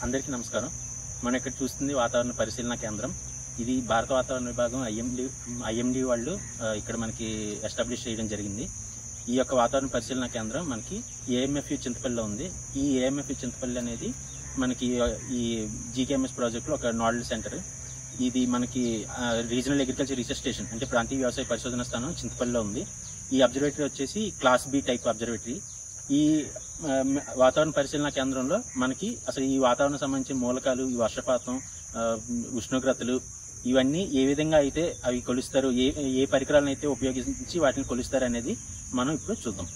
అందరికీ నమస్కారం మనం ఇక్కడ చూస్తుంది వాతావరణ పరిశీలన కేంద్రం ఇది భారత వాతావరణ విభాగం ఐఎండి ఐఎండి వాళ్ళు ఆ, ఇక్కడ మనకి ఎస్టాబ్లిష్ చేయడం జరిగింది ఈ యొక్క వాతావరణ పరిశీలన కేంద్రం మనకి ఏఎంఎఫ్యు చింతపల్లిలో ఉంది ఈ ఏఎంఎఫ్యు చింతపల్లి అనేది మనకి ఆ, ఈ జీకేఎంఎస్ ప్రాజెక్ట్లో ఒక నోడల్ సెంటర్ ఇది మనకి రీజనల్ అగ్రికల్చర్ రీసెర్చ్ స్టేషన్ అంటే ప్రాంతీయ వ్యవసాయ పరిశోధన స్థానం చింతపల్లిలో ఉంది ఈ అబ్జర్వేటరీ వచ్చేసి క్లాస్ బి టైప్ అబ్జర్వేటరీ ఈ ఆ, మ- వాతావరణ పరిశీలన కేంద్రంలో మనకి అసలు ఈ వాతావరణం సంబంధించిన మూలకాలు ఈ వర్షపాతం ఆ, ఉష్ణోగ్రతలు ఇవన్నీ ఏ విధంగా అయితే అవి కొలుస్తారు ఏ ఏ పరికరాలను అయితే ఉపయోగించి వాటిని కొలుస్తారు అనేది మనం ఇప్పుడు చూద్దాం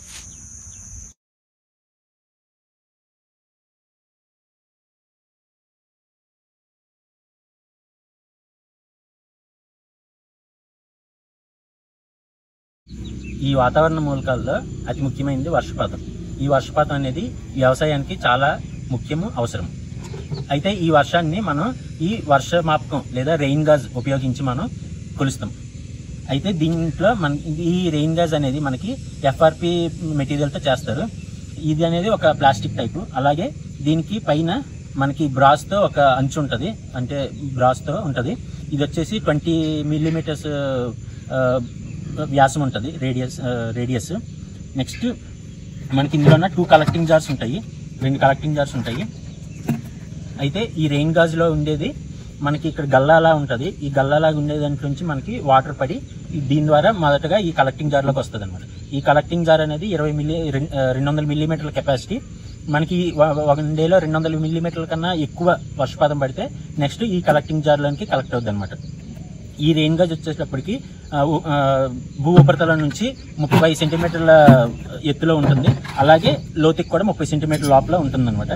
ఈ వాతావరణ మూలకాల్లో అతి ముఖ్యమైనది వర్షపాతం ఈ వర్షపాతం అనేది వ్యవసాయానికి చాలా ముఖ్యము అవసరం అయితే ఈ వర్షాన్ని మనం ఈ వర్షమాపకం లేదా రెయిన్ గాజ్ ఉపయోగించి మనం కొలుస్తాం అయితే దీంట్లో మన ఈ రెయిన్ గాజ్ అనేది మనకి ఎఫ్ఆర్పి మెటీరియల్తో చేస్తారు ఇది అనేది ఒక ప్లాస్టిక్ టైపు అలాగే దీనికి పైన మనకి బ్రాస్తో ఒక అంచు ఉంటుంది అంటే బ్రాస్తో ఉంటుంది ఇది వచ్చేసి ట్వంటీ మిల్లీమీటర్స్ వ్యాసం ఉంటుంది రేడియస్ రేడియస్ నెక్స్ట్ మనకి ఇందులో ఉన్న టూ కలెక్టింగ్ జార్స్ ఉంటాయి రెండు కలెక్టింగ్ జార్స్ ఉంటాయి అయితే ఈ రెయిన్ గాజ్లో ఉండేది మనకి ఇక్కడ గల్లాలా ఉంటుంది ఈ గల్లాలాగా ఉండే దాంట్లో నుంచి మనకి వాటర్ పడి ఈ- దీని ద్వారా మొదటగా ఈ కలెక్టింగ్ జార్లోకి వస్తుంది అనమాట ఈ కలెక్టింగ్ జార్ అనేది ఇరవై మిల్లీ రెం- ఆ, రెండు వందల మిల్లీమీటర్ల కెపాసిటీ మనకి వ- ఒక డేలో రెండు వందల మిల్లీమీటర్ల కన్నా ఎక్కువ వర్షపాతం పడితే నెక్స్ట్ ఈ కలెక్టింగ్ జార్లోకి కలెక్ట్ అవుద్ది అనమాట ఈ రెయిన్ గాజ్ వచ్చేటప్పటికి ఆ, ఉ- ఆ, భూ ఉపరితలం నుంచి ముప్పై సెంటీమీటర్ల ఎత్తులో ఉంటుంది అలాగే లోతుకి కూడా ముప్పై సెంటీమీటర్ల లోపల ఉంటుందన్నమాట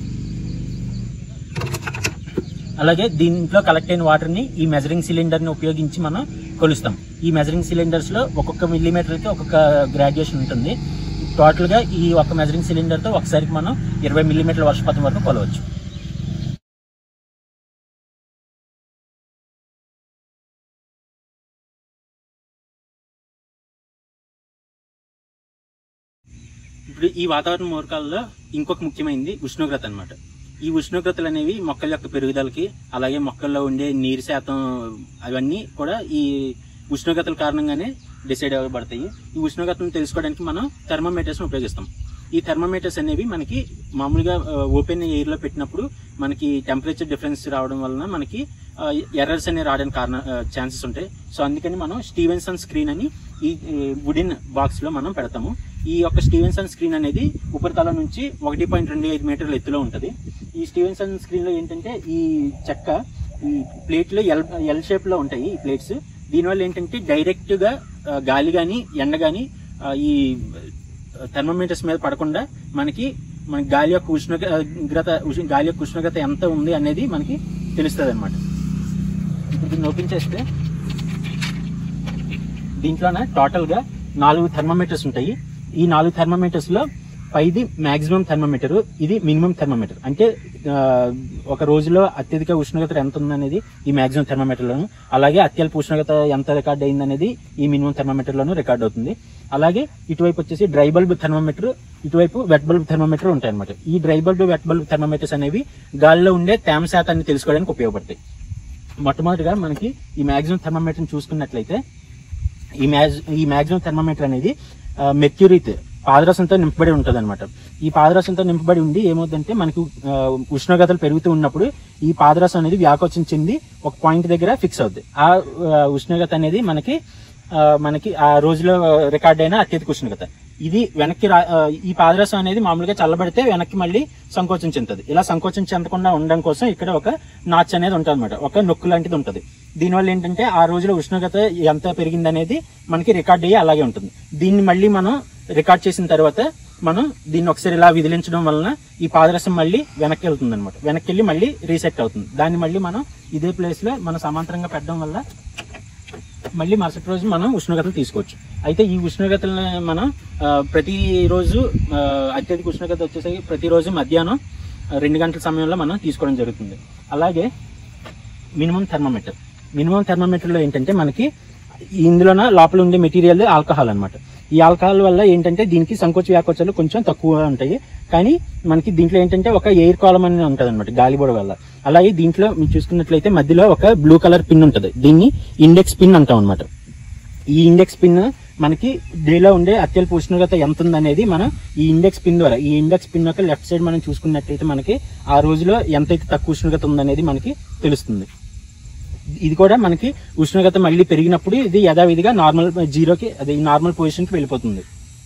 అలాగే దీంట్లో కలెక్ట్ అయిన వాటర్ ని ఈ మెజరింగ్ సిలిండర్ ని ఉపయోగించి మనం కొలుస్తాం ఈ మెజరింగ్ సిలిండర్స్ లో ఒక్కొక్క మిల్లీమీటర్ కి ఒక్కొక్క గ్రాడ్యుయేషన్ ఉంటుంది టోటల్ గా ఈ ఒక్క మెజరింగ్ సిలిండర్ తో ఒకసారికి మనం ఇరవై మిల్లీమీటర్ల వర్షపాతం వరకు కొలవచ్చు ఇప్పుడు ఈ వాతావరణ మూలకాల్లో ఇంకొక ముఖ్యమైనది ఉష్ణోగ్రత అన్నమాట ఈ ఉష్ణోగ్రతలు అనేవి మొక్కల యొక్క పెరుగుదలకి అలాగే మొక్కల్లో ఉండే నీరు శాతం అవన్నీ కూడా ఈ ఉష్ణోగ్రతల కారణంగానే డిసైడ్ అవ్వబడతాయి ఈ ఉష్ణోగ్రతను తెలుసుకోవడానికి మనం థర్మోమీటర్స్ ఉపయోగిస్తాం ఈ థర్మోమీటర్స్ అనేవి మనకి మామూలుగా ఓపెన్ ఎయిర్ లో పెట్టినప్పుడు మనకి టెంపరేచర్ డిఫరెన్స్ రావడం వలన మనకి ఎర్రర్స్ అనేవి రావడానికి కారణ ఛాన్సెస్ ఉంటాయి సో అందుకని మనం స్టీవెన్సన్ స్క్రీన్ అని ఈ వుడిన్ బాక్స్ లో మనం పెడతాము ఈ యొక్క స్టీవెన్సన్ స్క్రీన్ అనేది ఉపరితలం నుంచి ఒకటి పాయింట్ రెండు ఐదు మీటర్ల ఎత్తులో ఉంటుంది ఈ స్టీవెన్సన్ స్క్రీన్ లో ఏంటంటే ఈ చెక్క ఈ ప్లేట్లు ఎల్ ఎల్ షేప్ లో ఉంటాయి ఈ ప్లేట్స్ దీనివల్ల ఏంటంటే డైరెక్ట్ గా ఆ, గాలి గాని ఎండ గాని ఆ, ఈ థర్మోమీటర్స్ మీద పడకుండా మనకి మన గాలి యొక్క ఉష్ణోగ్రత ఉష్ణ- గాలి యొక్క ఉష్ణోగ్రత ఎంత ఉంది అనేది మనకి తెలుస్తుంది అనమాట ఇప్పుడు దీన్ని ఓపెన్ చేస్తే దీంట్లోనే టోటల్ గా నాలుగు థర్మోమీటర్స్ ఉంటాయి ఈ నాలుగు థర్మోమీటర్స్ లో పైది మాక్సిమం థర్మోమీటర్ ఇది మినిమం థర్మోమీటర్ అంటే ఆ, ఒక రోజులో అత్యధిక ఉష్ణోగ్రత ఎంత ఉందనేది ఈ మాక్సిమం థర్మోమీటర్ లోను అలాగే అత్యల్ప ఉష్ణోగ్రత ఎంత రికార్డ్ అయిందనేది ఈ మినిమం థర్మోమీటర్ లోను రికార్డ్ అవుతుంది అలాగే ఇటువైపు వచ్చేసి డ్రై బల్బ్ థర్మోమీటర్ ఇటువైపు వెట్ బల్బ్ థర్మోమీటర్ ఉంటాయి అనమాట ఈ dry bulb wet bulb thermometers అనేవి గాలిలో ఉండే తేమ శాతాన్ని తెలుసుకోవడానికి ఉపయోగపడతాయి మొట్టమొదటిగా మనకి ఈ మాక్సిమం థర్మోమీటర్ చూసుకున్నట్లయితే ఈ మ్యాజ్ ఈ మాక్సిమం థర్మోమీటర్ అనేది మెర్క్యూరీత్ పాదరసంతో నింపబడి ఉంటుంది అనమాట ఈ పాదరసంతో నింపబడి ఉండి ఏమవుతుందంటే మనకి ఆ, ఉష్ణోగ్రతలు పెరుగుతూ ఉన్నప్పుడు ఈ పాదరసం అనేది వ్యాకోచం చెంది ఒక పాయింట్ దగ్గర ఫిక్స్ అవుద్ది ఆ ఆ, ఉష్ణోగ్రత అనేది మనకి ఆ, మనకి ఆ రోజులో రికార్డ్ అయిన అత్యధిక ఉష్ణోగ్రత ఇది వెనక్కి రా ఆ, ఈ పాదరసం అనేది మామూలుగా చల్లబడితే వెనక్కి మళ్ళీ సంకోచం చెందుతుంది ఇలా సంకోచం చెందకుండా ఉండడం కోసం ఇక్కడ ఒక నాచ్ అనేది ఉంటుంది అనమాట ఒక నొక్కు లాంటిది ఉంటుంది దీనివల్ల ఏంటంటే ఆ రోజులో ఉష్ణోగ్రత ఎంత పెరిగింది అనేది మనకి రికార్డ్ అయ్యి అలాగే ఉంటుంది దీన్ని మళ్ళీ మనం రికార్డ్ చేసిన తర్వాత మనం దీన్ని ఒకసారి ఇలా విదిలించడం వలన ఈ పాదరసం మళ్ళీ వెనక్కి వెళ్తుంది అనమాట వెనక్కి వెళ్ళి మళ్ళీ రీసెట్ అవుతుంది దాన్ని మళ్ళీ మనం ఇదే ప్లేస్ లో మనం సమాంతరంగా పెట్టడం వల్ల మళ్ళీ మరుసటి రోజు మనం ఉష్ణోగ్రతలు తీసుకోవచ్చు అయితే ఈ ఉష్ణోగ్రతలను మనం ఆ, ప్రతిరోజు ఆ, అత్యధిక ఉష్ణోగ్రత వచ్చేసరికి ప్రతిరోజు మధ్యాహ్నం ఆ, రెండు గంటల సమయంలో మనం తీసుకోవడం జరుగుతుంది అలాగే మినిమం థర్మోమీటర్ మినిమం థర్మోమీటర్లో ఏంటంటే మనకి ఇందులోన లోపల ఉండే మెటీరియల్ ఆల్కహాల్ అన్నమాట ఈ ఆల్కహాల్ వల్ల ఏంటంటే దీనికి సంకోచ వ్యాకోచాలు కొంచెం తక్కువ ఉంటాయి కానీ మనకి దీంట్లో ఏంటంటే ఒక ఎయిర్ కాలం అని ఉంటుంది అనమాట గాలిబోడ వల్ల అలాగే దీంట్లో మీరు చూసుకున్నట్లయితే మధ్యలో ఒక బ్లూ కలర్ పిన్ ఉంటుంది దీన్ని ఇండెక్స్ పిన్ అంటాం అనమాట ఈ ఇండెక్స్ పిన్ మనకి దీనిలో ఉండే అత్యల్ప ఉష్ణోగ్రత ఎంత ఉందనేది మనం ఈ ఇండెక్స్ పిన్ ద్వారా ఈ ఇండెక్స్ పిన్ యొక్క లెఫ్ట్ సైడ్ మనం చూసుకున్నట్లయితే మనకి ఆ రోజులో ఎంతైతే తక్కువ ఉష్ణోగ్రత ఉందనేది మనకి తెలుస్తుంది ఇది కూడా మనకి ఉష్ణోగ్రత మళ్ళీ పెరిగినప్పుడు ఇది యథావిధిగా నార్మల్ జీరోకి అది నార్మల్ పొజిషన్కి వెళ్ళిపోతుంది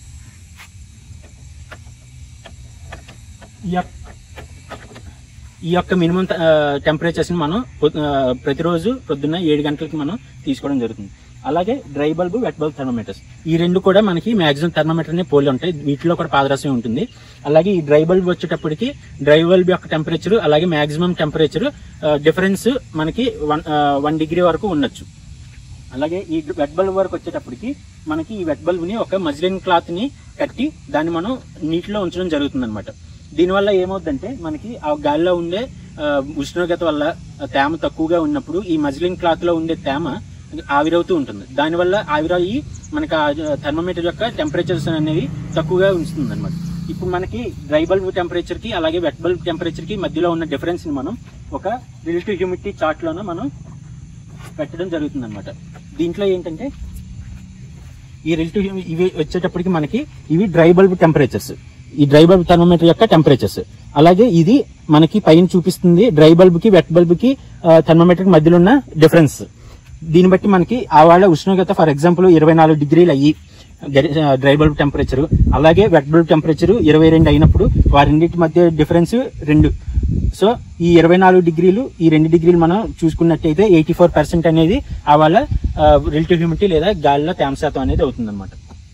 ఈ యొక్క- ఈ యొక్క మినిమం టెంపరేచర్స్ ని మనం పొ- ఆ, ప్రతిరోజు పొద్దున్న ఏడు గంటలకి మనం తీసుకోవడం జరుగుతుంది అలాగే dry bulb wet bulb thermometers ఈ రెండు కూడా మనకి మాక్సిమం థర్మోమీటర్ ని పోలి ఉంటాయి వీటిలో కూడా పాదరసం ఉంటుంది అలాగే ఈ డ్రై బల్బ్ వచ్చేటప్పటికి డ్రై బల్బ్ యొక్క టెంపరేచర్ అలాగే మాక్సిమం టెంపరేచర్ డిఫరెన్స్ మనకి వన్ వన్ డిగ్రీ వరకు ఉండొచ్చు అలాగే ఈ వెట్ బల్బ్ వరకు వచ్చేటప్పటికి మనకి ఈ వెట్ బల్బ్ ని ఒక మజ్లిన్ క్లాత్ ని కట్టి దాన్ని మనం నీటిలో ఉంచడం జరుగుతుంది అనమాట దీనివల్ల ఏమవుతుందంటే మనకి ఆ గాలిలో ఉండే ఆ, ఉష్ణోగ్రత వల్ల ఆ తేమ తక్కువగా ఉన్నప్పుడు ఈ మజ్లిన్ క్లాత్ లో ఉండే తేమ ఆవిరవుతూ ఉంటుంది దానివల్ల ఆవిరయ్యి మనకి ఆ థర్మోమీటర్ యొక్క టెంపరేచర్స్ అనేవి తక్కువగా ఉంచుతుంది అనమాట ఇప్పుడు మనకి డ్రై బల్బ్ టెంపరేచర్ కి అలాగే వెట్ బల్బ్ టెంపరేచర్ కి మధ్యలో ఉన్న డిఫరెన్స్ ని మనం ఒక రిలేటివ్ హ్యూమిడిటీ చార్ట్ లోన మనం పెట్టడం జరుగుతుంది అనమాట దీంట్లో ఏంటంటే ఈ రిలేటివ్ ఇవి వచ్చేటప్పటికి మనకి ఇవి డ్రై బల్బ్ టెంపరేచర్స్ ఈ డ్రై బల్బ్ థర్మోమీటర్ యొక్క టెంపరేచర్స్ అలాగే ఇది మనకి పైన చూపిస్తుంది డ్రై బల్బ్ కి వెట్ బల్బ్ కి థర్మోమీటర్ మధ్యలో ఉన్న డిఫరెన్స్ దీన్ని బట్టి మనకి ఆ వాళ్ళ ఉష్ణోగ్రత ఫర్ ఎగ్జాంపుల్ ఇరవై నాలుగు డిగ్రీలు అయ్యి డ్రై బల్బ్ టెంపరేచర్ అలాగే వెట్ బల్బ్ టెంపరేచర్ ఇరవై రెండు అయినప్పుడు వారింటి మధ్య డిఫరెన్స్ రెండు సో ఈ ఇరవై నాలుగు డిగ్రీలు ఈ రెండు డిగ్రీలు మనం చూసుకున్నట్టయితే ఎయిటీ ఫోర్ పర్సెంట్ అనేది ఆ వాళ్ళ రిలేటివ్ హ్యూమిడిటీ లేదా గాలిలో తేమ శాతం అనేది అవుతుంది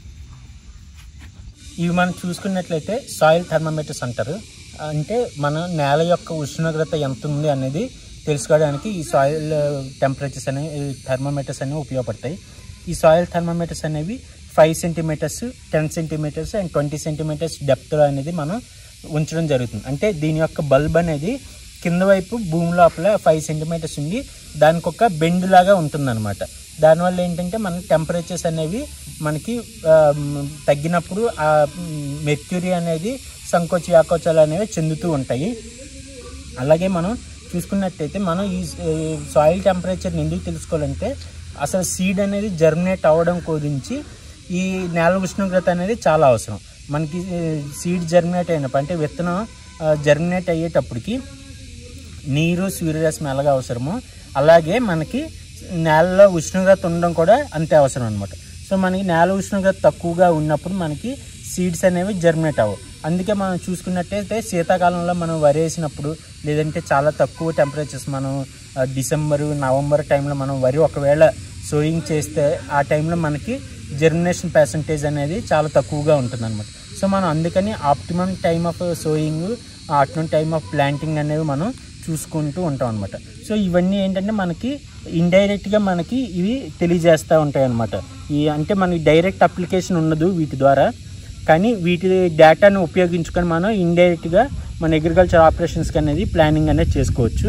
ఇవి మనం చూసుకున్నట్లయితే సాయిల్ థర్మోమీటర్స్ అంటారు అంటే మన నేల యొక్క ఉష్ణోగ్రత ఎంత ఉంది అనేది తెలుసుకోవడానికి ఈ సాయిల్ టెంపరేచర్స్ అనేవి థర్మోమీటర్స్ అనేవి ఉపయోగపడతాయి ఈ సాయిల్ థర్మోమీటర్స్ అనేవి five centimetres ten centimetres and twenty centimetres డెప్త్లో అనేది మనం ఉంచడం జరుగుతుంది అంటే దీని యొక్క బల్బ్ అనేది కింద వైపు భూమి లోపల ఫైవ్ సెంటీమీటర్స్ ఉండి దానికి ఒక బెండ్ లాగా ఉంటుందన్నమాట దానివల్ల ఏంటంటే మన టెంపరేచర్స్ అనేవి మనకి ఆ, మ్, తగ్గినప్పుడు ఆ మెర్క్యూరీ అనేది సంకోచ వ్యాకోచాలు అనేవి చెందుతూ ఉంటాయి అలాగే మనం చూసుకున్నట్టయితే మనం ఈ సాయిల్ టెంపరేచర్ని ఎందుకు తెలుసుకోవాలంటే అసలు సీడ్ అనేది జర్మినేట్ అవ్వడం గురించి ఈ నేల ఉష్ణోగ్రత అనేది చాలా అవసరం మనకి సీడ్ జర్మినేట్ అయినప్పుడు అంటే విత్తనం జర్మినేట్ అయ్యేటప్పటికి నీరు సూర్యరశ్మి ఎలాగ అవసరమో అలాగే మనకి నేలలో ఉష్ణోగ్రత ఉండడం కూడా అంతే అవసరం అనమాట సో మనకి నేల ఉష్ణోగ్రత తక్కువగా ఉన్నప్పుడు మనకి సీడ్స్ అనేవి జర్మినేట్ అవ్వవు అందుకే మనం చూసుకున్నట్టయితే శీతాకాలంలో మనం వరి వేసినప్పుడు లేదంటే చాలా తక్కువ టెంపరేచర్స్ మనం ఆ, డిసెంబరు నవంబర్ టైంలో మనం వరి ఒకవేళ సోయింగ్ చేస్తే ఆ టైంలో మనకి జర్మినేషన్ పర్సంటేజ్ అనేది చాలా తక్కువగా ఉంటుంది సో మనం అందుకని optimum time of sowing optimum time of planting అనేవి మనం చూసుకుంటూ ఉంటాం అనమాట సో ఇవన్నీ ఏంటంటే మనకి ఇండైరెక్ట్గా మనకి ఇవి తెలియజేస్తూ ఉంటాయి అనమాట ఈ అంటే మనకి డైరెక్ట్ అప్లికేషన్ ఉండదు వీటి ద్వారా కానీ వీటి డేటాను ఉపయోగించుకొని మనం ఇండైరెక్ట్గా మన అగ్రికల్చర్ ఆపరేషన్స్కి అనేది ప్లానింగ్ అనేది చేసుకోవచ్చు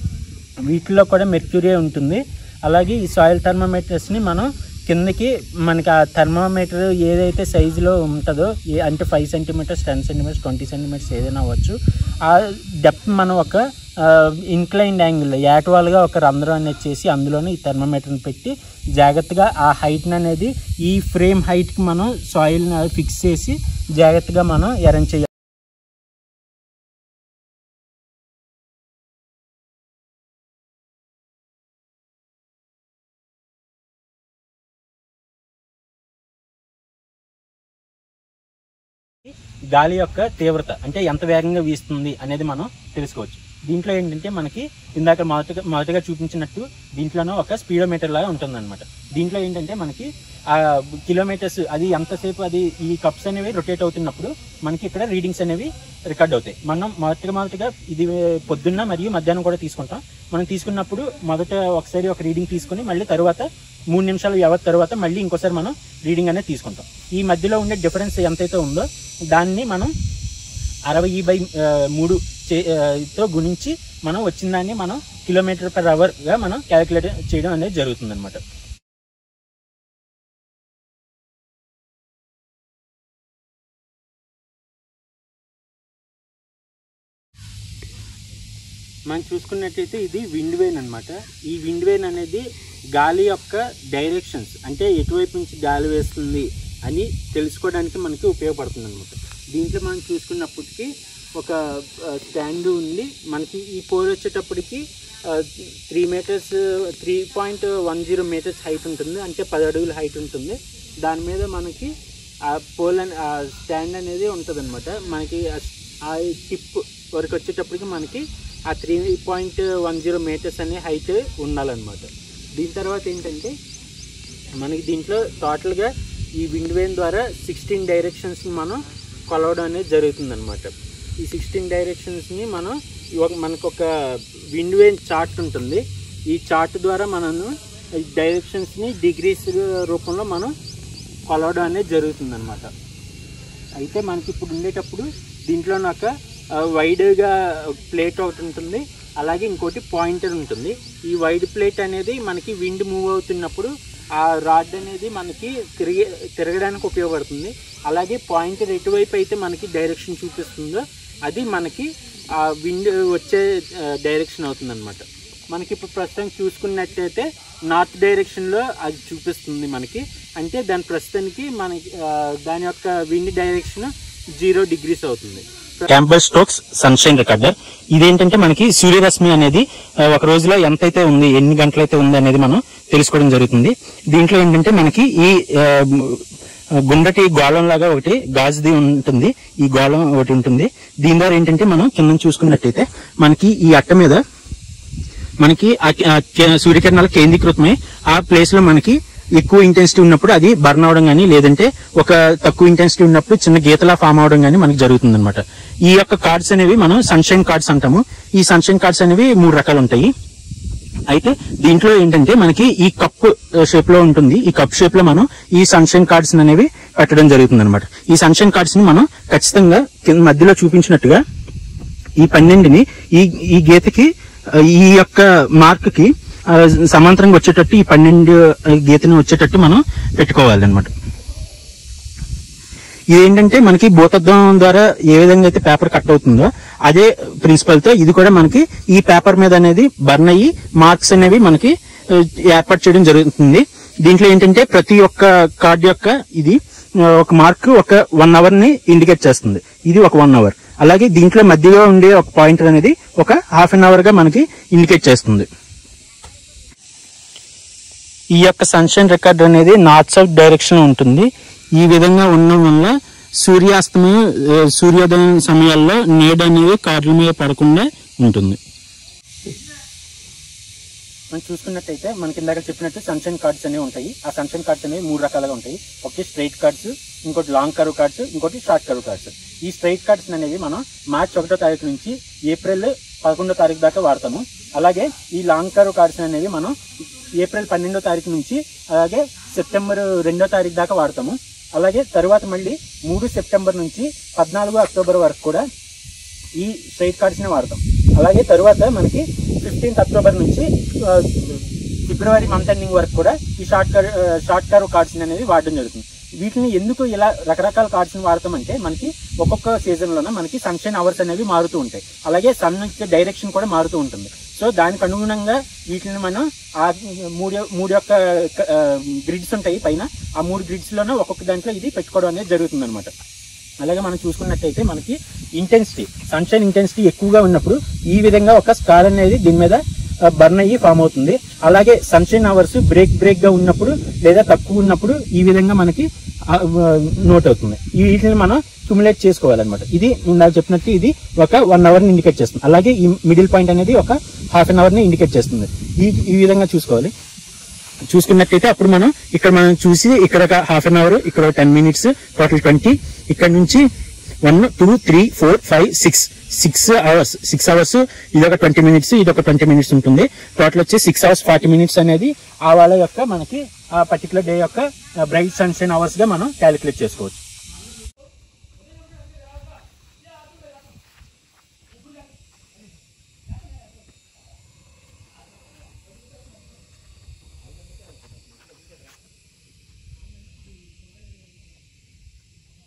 వీటిలో కూడా మెర్క్యూరీ ఉంటుంది అలాగే ఈ సాయిల్ థర్మోమీటర్స్ని మనం కిందకి మనకి ఆ థర్మోమీటర్ ఏదైతే సైజులో ఉంటుందో ఏ అంటే five centimetres ten centimetres twenty centimetres ఏదైనా అవ్వచ్చు ఆ డెప్త్ మనం ఒక ఇన్క్లైన్డ్ యాంగిల్ యాటువాల్గా ఒక రంధ్రం అనేది చేసి అందులోనే ఈ థర్మోమీటర్ని పెట్టి జాగ్రత్తగా ఆ హైట్ని అనేది ఈ ఫ్రేమ్ హైట్కి మనం సాయిల్ని ఫిక్స్ చేసి జాగ్రత్తగా మనం అరేంజ్ చేయాలి గాలి యొక్క తీవ్రత అంటే ఎంత వేగంగా వీస్తుంది అనేది మనం తెలుసుకోవచ్చు దీంట్లో ఏంటంటే మనకి ఇందాక మొదటగా మొదటగా చూపించినట్టు దీంట్లోనూ ఒక స్పీడోమీటర్ లాగా ఉంటుంది అనమాట దీంట్లో ఏంటంటే మనకి ఆ కిలోమీటర్స్ అది ఎంతసేపు అది ఈ కప్స్ అనేవి రొటేట్ అవుతున్నప్పుడు మనకి ఇక్కడ రీడింగ్స్ అనేవి రికార్డ్ అవుతాయి మనం మొదటగా మొదటగా ఇది పొద్దున్న మరియు మధ్యాహ్నం కూడా తీసుకుంటాం మనం తీసుకున్నప్పుడు మొదట ఒకసారి ఒక రీడింగ్ తీసుకుని మళ్ళీ తర్వాత మూడు నిమిషాలు వ్యవధి తర్వాత మళ్ళీ ఇంకోసారి మనం రీడింగ్ అనేది తీసుకుంటాం ఈ మధ్యలో ఉండే డిఫరెన్స్ ఎంతైతే ఉందో దాన్ని మనం అరవై బై ఆ, మూడు చే- ఆ, తో గుణించి మనం వచ్చిన దాన్ని మనం కిలోమీటర్ పర్ అవర్గా మనం క్యాలిక్యులేట్ చేయడం అనేది జరుగుతుంది మనం చూసుకున్నట్టయితే ఇది విండ్ వేన్ అనమాట ఈ విండ్ వేన్ అనేది గాలి యొక్క డైరెక్షన్స్ అంటే ఎటువైపు నుంచి గాలి వేస్తుంది అని తెలుసుకోవడానికి మనకి ఉపయోగపడుతుంది అనమాట దీంట్లో మనం చూసుకున్నప్పటికీ ఒక స్టాండ్ ఉంది మనకి ఈ పోల్ వచ్చేటప్పటికి three metres three point one zero metres height ఉంటుంది అంటే పది అడుగుల హైట్ ఉంటుంది దాని మీద మనకి ఆ పోల్ అనే ఆ స్టాండ్ అనేది ఉంటుంది అనమాట మనకి ఆ- ఆ టిప్ వరకు వచ్చేటప్పటికి మనకి ఆ three point one zero metres అనే హైట్ ఉండాలన్నమాట దీని తర్వాత ఏంటంటే మనకి దీంట్లో టోటల్గా ఈ విండ్ వేన్ ద్వారా సిక్స్టీన్ డైరెక్షన్స్ని మనం కొలవడం అనేది జరుగుతుంది అనమాట ఈ సిక్స్టీన్ డైరెక్షన్స్ని మనం ఈ ఒక మనకు ఒక విండ్ వేన్ చార్ట్ ఉంటుంది ఈ చార్ట్ ద్వారా మనము ఈ డైరెక్షన్స్ని డిగ్రీస్ రూపంలో మనం కొలవడం అనేది జరుగుతుంది అనమాట అయితే మనకి ఇప్పుడు ఉండేటప్పుడు దీంట్లో ఒక వైడ్గా ప్లేట్ ఒకటి ఉంటుంది అలాగే ఇంకోటి పాయింటర్ ఉంటుంది ఈ వైడ్ ప్లేట్ అనేది మనకి విండ్ మూవ్ అవుతున్నప్పుడు ఆ రాడ్ అనేది మనకి తిరిగే తిరగడానికి ఉపయోగపడుతుంది అలాగే పాయింటర్ ఎటువైపు అయితే మనకి డైరెక్షన్ చూపిస్తుందో అది మనకి ఆ విండ్ వచ్చే డైరెక్షన్ అవుతుంది అనమాట మనకి ఇప్పుడు ప్రస్తుతం చూసుకున్నట్టయితే నార్త్ డైరెక్షన్లో అది చూపిస్తుంది మనకి అంటే దాని ప్రస్తుతానికి మనకి ఆ, దాని యొక్క విండ్ డైరెక్షన్ జీరో డిగ్రీస్ అవుతుంది క్యాంపల్ స్టోక్స్ సన్షైన్ రికార్డర్ ఇదేంటంటే మనకి సూర్యరశ్మి అనేది ఆ, ఒక రోజులో ఎంతైతే ఉంది ఎన్ని గంటలైతే ఉంది అనేది మనం తెలుసుకోవడం జరుగుతుంది దీంట్లో ఏంటంటే మనకి ఈ ఆ, గుండ్రటి గోళం లాగా ఒకటి గాజుది ఉంటుంది ఈ గోళం ఒకటి ఉంటుంది దీని ద్వారా ఏంటంటే మనం కింద చూసుకున్నట్టయితే మనకి ఈ అట్ట మీద మనకి ఆ కి- ఆ కి- సూర్యకిరణాలు కేంద్రీకృతమై ఆ ప్లేస్ లో మనకి ఎక్కువ ఇంటెన్సిటీ ఉన్నప్పుడు అది బర్న్ అవడం కానీ లేదంటే ఒక తక్కువ ఇంటెన్సిటీ ఉన్నప్పుడు చిన్న గీతలా ఫామ్ అవడం కానీ మనకి జరుగుతుంది అనమాట ఈ యొక్క కార్డ్స్ అనేవి మనం సన్షైన్ కార్డ్స్ అంటాము ఈ సన్షైన్ కార్డ్స్ అనేవి మూడు రకాలు ఉంటాయి అయితే దీంట్లో ఏంటంటే మనకి ఈ కప్ షేప్ లో ఉంటుంది ఈ కప్ షేప్ లో మనం ఈ సన్షైన్ కార్డ్స్ అనేవి పెట్టడం జరుగుతుంది అనమాట ఈ సన్షైన్ కార్డ్స్ ని మనం ఖచ్చితంగా కింద మధ్యలో చూపించినట్టుగా ఈ పన్నెండుని ఈ ఈ గీతకి ఆ, ఈ యొక్క మార్క్ కి ఆ, సమాంతరంగా వచ్చేటట్టు ఈ పన్నెండు ఆ, గీతని వచ్చేటట్టు మనం పెట్టుకోవాలి అనమాట ఇదేంటంటే మనకి భూతత్వం ద్వారా ఏ విధంగా అయితే పేపర్ కట్ అవుతుందో అదే ప్రిన్సిపల్ తో ఇది కూడా మనకి ఈ పేపర్ మీద అనేది బర్న్ అయ్యి మార్క్స్ అనేవి మనకి ఆ, ఏర్పాటు చేయడం జరుగుతుంది దీంట్లో ఏంటంటే ప్రతి ఒక్క కార్డ్ యొక్క ఇది ఆ, ఒక మార్క్ ఒక వన్ అవర్ ని ఇండికేట్ చేస్తుంది ఇది ఒక వన్ అవర్ అలాగే దీంట్లో మధ్యలో ఉండే ఒక పాయింటర్ అనేది ఒక హాఫ్ అన్ అవర్ గా మనకి ఇండికేట్ చేస్తుంది ఈ యొక్క సన్షైన్ రికార్డ్ అనేది నార్త్ సౌత్ డైరెక్షన్ ఉంటుంది ఈ విధంగా ఉండడం వల్ల సూర్యాస్తమయం ఆ, సూర్యోదయం సమయాల్లో నీడ అనేది కార్ల మీద పడకుండా ఉంటుంది మనం చూసుకున్నట్టయితే మనకి ఇందాక చెప్పినట్టు సన్షైన్ కార్డ్స్ అనేవి ఉంటాయి ఆ సన్షైన్ కార్డ్స్ అనేవి మూడు రకాలుగా ఉంటాయి ఒకటి స్ట్రైట్ కార్డ్స్ ఇంకోటి లాంగ్ కర్వ్ కార్డ్స్ ఇంకోటి షార్ట్ కర్వ్ కార్డ్స్ ఈ స్ట్రైట్ కార్డ్స్ అనేవి మనం మార్చ్ ఒకటో తారీఖు నుంచి ఏప్రిల్ పదకొండో తారీఖు దాకా వాడతాము అలాగే ఈ లాంగ్ కర్వ్ కార్డ్స్ అనేవి మనం ఏప్రిల్ పన్నెండో తారీఖు నుంచి అలాగే సెప్టెంబర్ రెండో తారీఖు దాకా వాడతాము అలాగే తరువాత మళ్ళీ మూడు సెప్టెంబర్ నుంచి పద్నాలుగు అక్టోబర్ వరకు కూడా ఈ స్ట్రైట్ కార్డ్స్ ని వాడతాం అలాగే తరువాత మనకి ఫిఫ్టీన్త్ అక్టోబర్ నుంచి ఆ, ఫిబ్రవరి మంత్ ఎండింగ్ వరకు కూడా ఈ షార్ట్ కర్ షార్ట్ కర్వ్ కార్డ్స్ అనేది వాడడం జరుగుతుంది వీటిని ఎందుకు ఇలా రకరకాల కార్డ్స్ ని వాడతామంటే మనకి ఒక్కొక్క సీజన్ లోనే మనకి సన్షైన్ అవర్స్ అనేవి మారుతూ ఉంటాయి అలాగే సన్ యొక్క డైరెక్షన్ కూడా మారుతూ ఉంటుంది సో దానికి అనుగుణంగా వీటిని మనం ఆ మూడు మూడు యొక్క గ్రిడ్స్ ఉంటాయి పైన ఆ మూడు గ్రిడ్స్ లోనే ఒక్కొక్క దాంట్లో ఇది పెట్టుకోవడం అనేది జరుగుతుంది అనమాట అలాగే మనం చూసుకున్నట్టయితే మనకి ఇంటెన్సిటీ సన్షైన్ ఇంటెన్సిటీ ఎక్కువగా ఉన్నప్పుడు ఈ విధంగా ఒక స్టార్ అనేది దీని మీద బర్న్ అయ్యి ఫామ్ అవుతుంది అలాగే సన్షైన్ అవర్స్ బ్రేక్ బ్రేక్ గా ఉన్నప్పుడు లేదా తక్కువ ఉన్నప్పుడు ఈ విధంగా మనకి నోట్ అవుతుంది ఈ వీటిని మనం క్యుములేట్ చేసుకోవాలన్నమాట ఇది నాకు చెప్పినట్టు ఇది ఒక వన్ అవర్ ని ఇండికేట్ చేస్తుంది అలాగే ఈ మిడిల్ పాయింట్ అనేది ఒక హాఫ్ అన్ అవర్ ని ఇండికేట్ చేస్తుంది ఈ ఈ విధంగా చూసుకోవాలి చూసుకున్నట్టయితే అప్పుడు మనం ఇక్కడ మనం చూసి ఇక్కడ ఒక హాఫ్ అన్ అవర్ ఇక్కడ టెన్ మినిట్స్ టోటల్ ట్వంటీ ఇక్కడ నుంచి one two three four five six six hours six hours ఇది ఒక ట్వంటీ మినిట్స్ ఇది ఒక ట్వంటీ మినిట్స్ ఉంటుంది టోటల్ వచ్చి సిక్స్ అవర్స్ ఫార్టీ మినిట్స్ అనేది ఆ వాళ్ళ యొక్క మనకి ఆ పర్టికులర్ డే యొక్క బ్రైట్ సన్షైన్ అవర్స్ గా మనం క్యాలిక్యులేట్ చేసుకోవచ్చు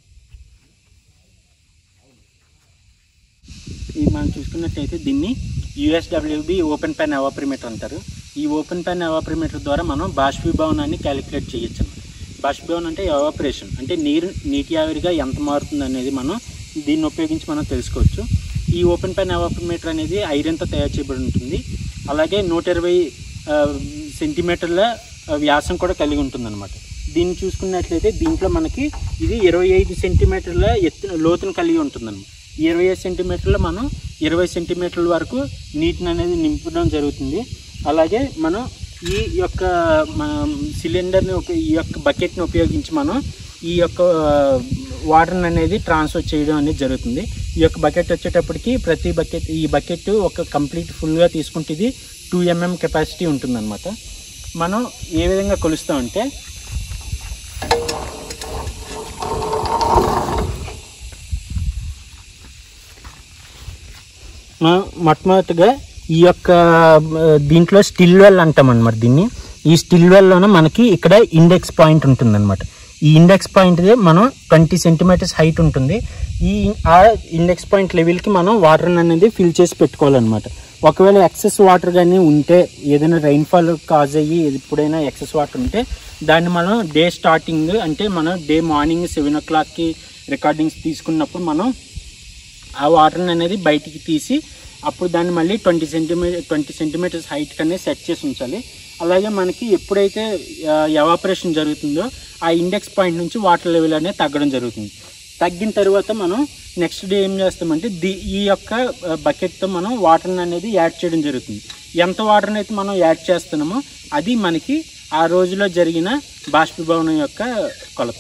ఇది మనం చూసుకున్నట్టయితే దీన్ని యుఎస్డబ్ల్యూబి ఓపెన్ ప్యాన్ ఎవాపరిమీటర్ అంటారు ఈ ఓపెన్ ప్యాన్ ఎవాపరిమీటర్ ద్వారా మనం బాష్పీభవనాన్ని క్యాలిక్యులేట్ చేయొచ్చు అన్నమాట బాష్పీభవనం అంటే ఎవాపరేషన్ అంటే నీరు నీటి ఆవిరిగా ఎంత మారుతుంది అనేది మనం దీన్ని ఉపయోగించి మనం తెలుసుకోవచ్చు ఈ ఓపెన్ ప్యాన్ ఎవాపరిమీటర్ అనేది ఐరన్తో తయారు చేయబడి ఉంటుంది అలాగే నూట ఇరవై సెంటీమీటర్ల ఆ, వ్యాసం కూడా కలిగి ఉంటుంది అనమాట దీన్ని చూసుకున్నట్లయితే దీంట్లో మనకి ఇది ఇరవై ఐదు సెంటీమీటర్ల ఎత్తు లోతును కలిగి ఉంటుందన్నమాట ఈ ఇరవై ఐదు సెంటీమీటర్లు మనం ఇరవై సెంటీమీటర్ల వరకు నీటిని అనేది నింపడం జరుగుతుంది అలాగే మనం ఈ యొక్క మన సిలిండర్ని ఉప- ఈ యొక్క బకెట్ని ఉపయోగించి మనం ఈ యొక్క వాటర్ని అనేది ట్రాన్స్ఫర్ చేయడం అనేది జరుగుతుంది ఈ యొక్క బకెట్ వచ్చేటప్పటికి ప్రతి బకెట్ ఈ బకెట్ ఒక కంప్లీట్ ఫుల్గా తీసుకుంటే ఇది టూ ఎంఎం కెపాసిటీ ఉంటుందన్నమాట మనం ఏ విధంగా కొలుస్తామంటే మనం మొట్టమొదటిగా ఈ యొక్క ఆ, దీంట్లో స్టిల్ వెల్ అంటాం అనమాట దీన్ని ఈ స్టిల్ వెల్లోనే మనకి ఇక్కడ ఇండెక్స్ పాయింట్ ఉంటుంది అనమాట ఈ ఇండెక్స్ పాయింట్ మనం ట్వంటీ సెంటీమీటర్స్ హైట్ ఉంటుంది ఈ ఆ ఇండెక్స్ పాయింట్ లెవెల్కి మనం వాటర్ అనేది ఫిల్ చేసి పెట్టుకోవాలన్నమాట ఒకవేళ ఎక్సెస్ వాటర్ కానీ ఉంటే ఏదైనా రైన్ఫాల్ కాజ్ అయ్యి ఎప్పుడైనా ఎక్సెస్ వాటర్ ఉంటే దాన్ని మనం డే స్టార్టింగ్ అంటే మనం డే మార్నింగ్ సెవెన్ ఓ క్లాక్కి రికార్డింగ్స్ తీసుకున్నప్పుడు మనం ఆ వాటర్ని అనేది బయటికి తీసి అప్పుడు దాన్ని మళ్ళీ twenty centimetre twenty centimetres height అనేది సెట్ చేసి ఉంచాలి అలాగే మనకి ఎప్పుడైతే ఎవాపరేషన్ జరుగుతుందో ఆ ఇండెక్స్ పాయింట్ నుంచి వాటర్ లెవెల్ అనేది తగ్గడం జరుగుతుంది తగ్గిన తర్వాత మనం నెక్స్ట్ డే ఏం చేస్తామంటే ది ఈ యొక్క బకెట్తో మనం వాటర్ని అనేది యాడ్ చేయడం జరుగుతుంది ఎంత వాటర్ని అయితే మనం యాడ్ చేస్తున్నామో అది మనకి ఆ రోజులో జరిగిన బాష్పీభవనం యొక్క కొలత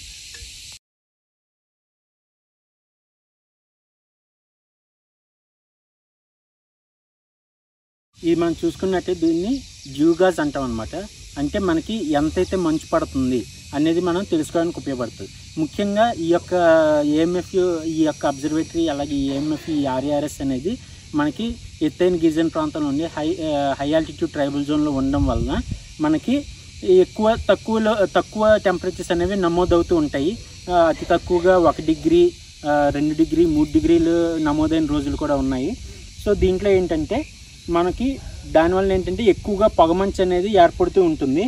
ఇది మనం చూసుకున్నట్టే దీన్ని జ్యూగాజ్ అంటాం అనమాట అంటే మనకి ఎంతైతే మంచు పడుతుంది అనేది మనం తెలుసుకోవడానికి ఉపయోగపడుతుంది ముఖ్యంగా ఈ యొక్క ఏఎంఎఫ్ ఈ యొక్క అబ్జర్వేటరీ అలాగే ఏఎంఎఫ్ ఈ ఆర్ఏఆర్ఎస్ అనేది మనకి ఎత్తైన గిరిజన ప్రాంతంలో ఉండి హై హై ఆల్టిట్యూడ్ ట్రైబల్ జోన్లో ఉండడం వలన మనకి ఎక్కువ తక్కువలో తక్కువ టెంపరేచర్స్ అనేవి నమోదవుతూ ఉంటాయి ఆ, అతి తక్కువగా ఒక డిగ్రీ ఆ, రెండు డిగ్రీ మూడు డిగ్రీలు నమోదైన రోజులు కూడా ఉన్నాయి సో దీంట్లో ఏంటంటే మనకి దానివల్ల ఏంటంటే ఎక్కువగా పొగమంచు అనేది ఏర్పడుతూ ఉంటుంది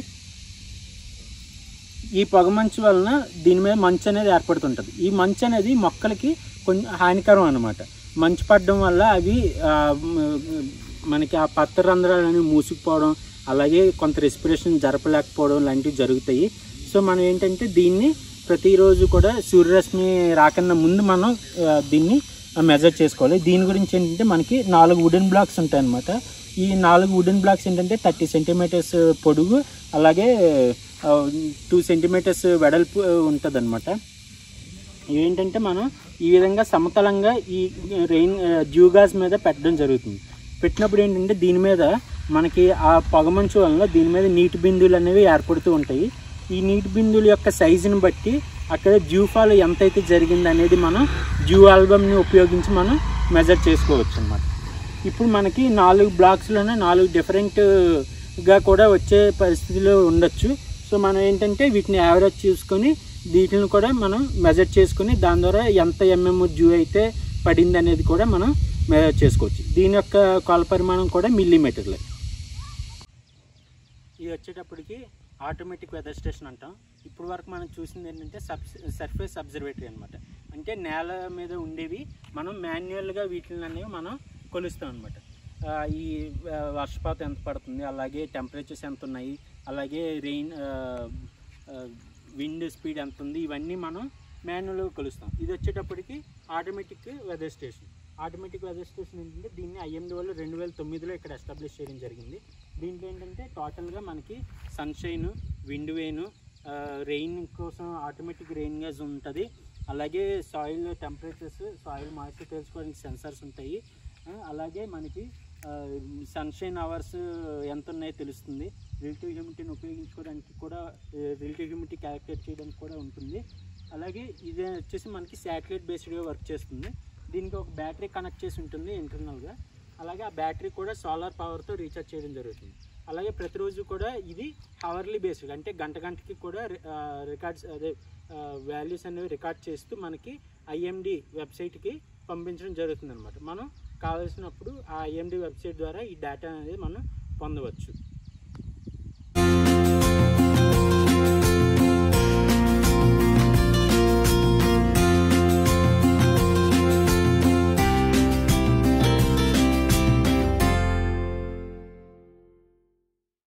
ఈ పొగమంచు వలన దీని మీద మంచు అనేది ఏర్పడుతుంటుంది ఈ మంచు అనేది మొక్కలకి కొంచెం హానికరం అనమాట మంచు పడడం వల్ల అవి ఆ, మ- మనకి ఆ పత్ర రంధ్రాలు అనేవి మూసుకుపోవడం అలాగే కొంత రెస్పిరేషన్ జరపలేకపోవడం లాంటివి జరుగుతాయి సో మనం ఏంటంటే దీన్ని ప్రతిరోజు కూడా సూర్యరశ్మి రాకన్నా ముందు మనం ఆ, దీన్ని మెజర్ చేసుకోవాలి దీని గురించి ఏంటంటే మనకి నాలుగు వుడెన్ బ్లాక్స్ ఉంటాయి అన్నమాట ఈ నాలుగు వుడెన్ బ్లాక్స్ ఏంటంటే థర్టీ సెంటీమీటర్స్ పొడుగు అలాగే టూ సెంటీమీటర్స్ వెడల్పు ఉంటుంది అనమాట ఏంటంటే మనం ఈ విధంగా సమతలంగా ఈ రెయిన్ జ్యూగాస్ మీద పెట్టడం జరుగుతుంది పెట్టినప్పుడు ఏంటంటే దీని మీద మనకి ఆ పొగమంచు వలన దీని మీద నీటి బిందువులు అనేవి ఏర్పడుతూ ఉంటాయి ఈ నీటి బిందువుల యొక్క సైజుని బట్టి అక్కడ జ్యూఫాల్ ఎంతైతే జరిగింది అనేది మనం జ్యూ ఆల్బమ్ని ఉపయోగించి మనం మెజర్ చేసుకోవచ్చు అన్నమాట ఇప్పుడు మనకి నాలుగు బ్లాక్స్లోనే నాలుగు డిఫరెంట్గా కూడా వచ్చే పరిస్థితిలో ఉండొచ్చు సో మనం ఏంటంటే వీటిని యావరేజ్ చూసుకొని వీటిని కూడా మనం మెజర్ చేసుకొని దాని ద్వారా ఎంత ఎంఎం జ్యూ అయితే పడింది అనేది కూడా మనం మెజర్ చేసుకోవచ్చు దీని యొక్క కాల పరిమాణం కూడా మిల్లీమీటర్లే ఇది వచ్చేటప్పటికి ఆటోమేటిక్ వెదర్ స్టేషన్ అంటాం ఇప్పుడు వరకు మనం చూసింది ఏంటంటే సబ్ సర్ఫేస్ అబ్జర్వేటరీ అనమాట అంటే నేల మీద ఉండేవి మనం మాన్యువల్గా వీటిని అనేవి మనం కొలుస్తాం అనమాట ఈ ఆ, వర్షపాతం ఎంత పడుతుంది అలాగే టెంపరేచర్స్ ఎంత ఉన్నాయి అలాగే రెయిన్ విండ్ స్పీడ్ ఎంత ఉంది ఇవన్నీ మనం మాన్యువల్గా కొలుస్తాం ఇది వచ్చేటప్పటికి automatic weather station automatic weather station ఏంటంటే దీన్ని ఐఎండి వాళ్ళు రెండు వేల తొమ్మిదిలో ఇక్కడ ఎస్టాబ్లిష్ చేయడం జరిగింది దీంట్లో ఏంటంటే టోటల్గా మనకి సన్షైన్ విండ్ వేను రెయిన్ కోసం ఆటోమేటిక్ రెయిన్ గేజ్ ఉంటుంది అలాగే సాయిల్ టెంపరేచర్స్ సాయిల్ మాయిశ్చర్ తెలుసుకోవడానికి సెన్సార్స్ ఉంటాయి ఆ, అలాగే మనకి సన్షైన్ అవర్స్ ఎంత ఉన్నాయో తెలుస్తుంది రిలేటివ్ హ్యూమిడిటీని ఉపయోగించుకోవడానికి కూడా రిలేటివ్ హ్యూమిడిటీ క్యాలిక్యులేట్ చేయడానికి కూడా ఉంటుంది అలాగే ఇది వచ్చేసి మనకి శాటిలైట్ బేస్డ్గా వర్క్ చేస్తుంది దీనికి ఒక బ్యాటరీ కనెక్ట్ చేసి ఉంటుంది ఇంటర్నల్గా అలాగే ఆ బ్యాటరీ కూడా సోలార్ పవర్తో రీఛార్జ్ చేయడం జరుగుతుంది అలాగే ప్రతిరోజు కూడా ఇది హవర్లీ బేస్డ్ అంటే గంట గంటకి కూడా రికార్డ్స్ అదే వాల్యూస్ అనేవి రికార్డ్ చేస్తూ మనకి ఐఎండి వెబ్సైట్కి పంపించడం జరుగుతుంది అనమాట మనం కావాల్సినప్పుడు ఆ ఐఎండి వెబ్సైట్ ద్వారా ఈ డేటా అనేది మనం పొందవచ్చు